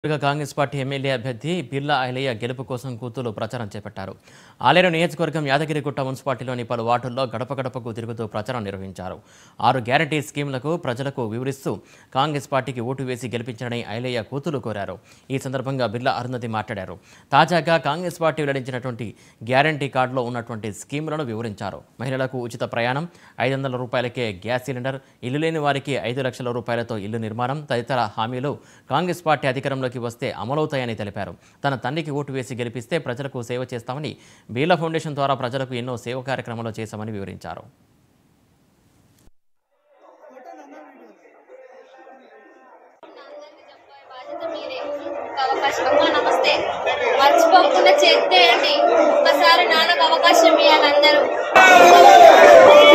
గా Congress party MLA అభ్యర్థి బిర్లా ఐలయ్య గెలుపు కోసం కూతురు ప్రచారం చేపట్టారు ఆలేరు నియోజకవర్గం యాదగిరిగుట్ట మున్సిపాలిటీలోని పలు వార్డుల్లో గడప గడపకు తిరుగుతూ ప్రచారం నిర్వహించారు ఆరు గ్యారంటీ స్కీమ్లకు ప్రజలకు వివరిస్తూ కాంగ్రెస్ పార్టీకి ఓటు వేసి గెలిపించాలని ఐలయ్య కూతురు కోరారు ఈ సందర్భంగా బిర్లా అరుంధతి మాట్లాడారు తాజాగా కాంగ్రెస్ పార్టీ వెల్లడించినటువంటి గ్యారంటీ కార్డులో ఉన్నటువంటి స్కీములను వివరించారు మహిళలకు ఉచిత ప్రయాణం ఐదు వందల రూపాయలకే గ్యాస్ సిలిండర్ ఇల్లు లేని వారికి ఐదు లక్షల రూపాయలతో ఇల్లు నిర్మాణం తదితర హామీలు కాంగ్రెస్ పార్టీ అధికారంలోకి వస్తే అమలవుతాయని తెలిపారు తన తండ్రికి ఓటు వేసి గెలిపిస్తే ప్రజలకు సేవ చేస్తామని బీర్లా ఫౌండేషన్ ద్వారా ప్రజలకు ఎన్నో సేవ కార్యక్రమాలు చేశామని వివరించారు బాధ్యత మీదే. ఒక అవకాశం అమ్మా నమస్తే మర్చిపోకుండా చేయండి ఒక్కసారి నాన్నకు అవకాశం ఇవ్వాలి అందరూ